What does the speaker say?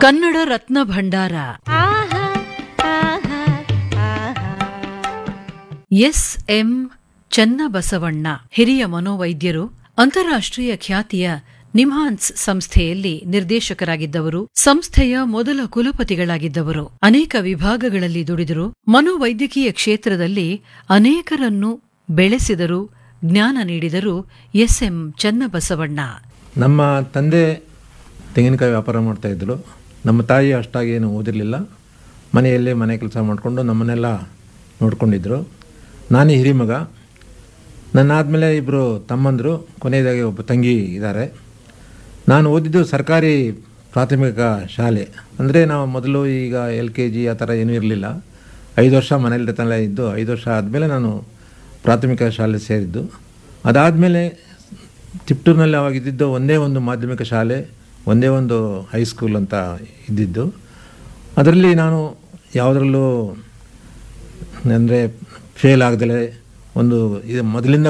Kannada Ratna Bhandara S M Channabasavanna ಹಿರಿಯ ಮನೋವೈದ್ಯರು ಅಂತಾರಾಷ್ಟ್ರೀಯ ಖ್ಯಾತಿಯ ನಿಮ್ಹಾನ್ಸ್ ಸಂಸ್ಥೆಯಲ್ಲಿ ನಿರ್ದೇಶಕರಾಗಿದ್ದವರು ಸಂಸ್ಥೆಯ ಮೊದಲ ಕುಲಪತಿಗಳಾಗಿದ್ದವರು ಅನೇಕ ವಿಭಾಗಗಳಲ್ಲಿ ದುಡಿದರು ಮನೋವೈದ್ಯಕೀಯ ಕ್ಷೇತ್ರದಲ್ಲಿ ಅನೇಕರನ್ನು ಬೆಳೆಸಿದರು ಜ್ಞಾನ ನೀಡಿದರು ಎಸ್ ಎಂ ಚನ್ನಬಸವಣ್ಣ ನಮ್ಮ ತಂದೆ ತೆಂಗಿನಕಾಯಿ ವ್ಯಾಪಾರ ಮಾಡ್ತಾಯಿದ್ರು ನಮ್ಮ ತಾಯಿ ಅಷ್ಟಾಗಿ ಏನು ಓದಿರಲಿಲ್ಲ ಮನೆಯಲ್ಲೇ ಮನೆ ಕೆಲಸ ಮಾಡಿಕೊಂಡು ನಮ್ಮನ್ನೆಲ್ಲ ನೋಡ್ಕೊಂಡಿದ್ರು ನಾನೇ ಹಿರಿಮಗ ನನ್ನಾದಮೇಲೆ ಇಬ್ಬರು ತಮ್ಮಂದರು ಕೊನೆಯದಾಗಿ ಒಬ್ಬ ತಂಗಿ ಇದ್ದಾರೆ ನಾನು ಓದಿದ್ದು ಸರ್ಕಾರಿ ಪ್ರಾಥಮಿಕ ಶಾಲೆ ಅಂದರೆ ನಾವು ಮೊದಲು ಈಗ ಎಲ್ ಕೆ ಜಿ ಆ ಥರ ಏನೂ ಇರಲಿಲ್ಲ ಐದು ವರ್ಷ ಮನೇಲಿ ತಲೆ ಇದ್ದು ಐದು ವರ್ಷ ಆದಮೇಲೆ ನಾನು ಪ್ರಾಥಮಿಕ ಶಾಲೆ ಸೇರಿದ್ದು ಅದಾದಮೇಲೆ ತಿಪ್ಟೂರಿನಲ್ಲಿ ಅವಾಗ ಇದ್ದಿದ್ದು ಒಂದೇ ಒಂದು ಮಾಧ್ಯಮಿಕ ಶಾಲೆ ಒಂದೇ ಒಂದು ಹೈಸ್ಕೂಲ್ ಅಂತ ಇದ್ದಿದ್ದು ಅದರಲ್ಲಿ ನಾನು ಯಾವುದರಲ್ಲೂ ಅಂದರೆ ಫೇಲ್ ಆಗದಲೇ ಒಂದು ಇದು ಮೊದಲಿಂದ